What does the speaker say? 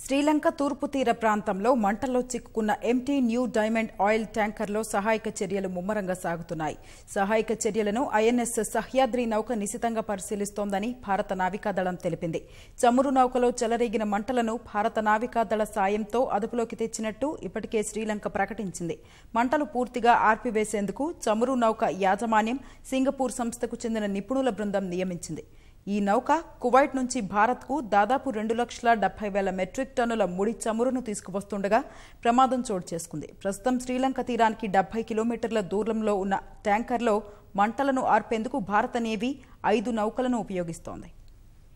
శ్రీలంక తూర్పు తీర ప్రాంతంలో మంటల్లో చిక్కుకున్న ఎంటీ న్యూ డైమండ్ ఆయిల్ ట్యాంకర్లో సహాయక చర్యలు ముమ్మరంగా సాగుతున్నాయి సహాయక చర్యలను ఐఎన్ఎస్ సహ్యాద్రి నౌక నిశితంగా పరిశీలిస్తోందని భారత నావికాదళం తెలిపింది చమురు నౌకలో చెలరేగిన మంటలను భారత నావికాదళ సాయంతో అదుపులోకి తెచ్చినట్టు ఇప్పటికే శ్రీలంక ప్రకటించింది మంటలు పూర్తిగా ఆర్పివేసేందుకు చమురు నౌక యాజమాన్యం సింగపూర్ సంస్థకు చెందిన నిపుణుల బృందం నియమించింది ఈ నౌక కువైట్ నుంచి భారత్కు దాదాపు రెండు లక్షల డెబ్బై వేల మెట్రిక్ టన్నుల ముడి చమురును తీసుకువస్తుండగా ప్రమాదం చోటు చేసుకుంది ప్రస్తుతం శ్రీలంక తీరానికి డెబ్బై కిలోమీటర్ల దూరంలో ఉన్న ట్యాంకర్లో మంటలను ఆర్పేందుకు భారత నేవీ ఐదు నౌకలను ఉపయోగిస్తోంది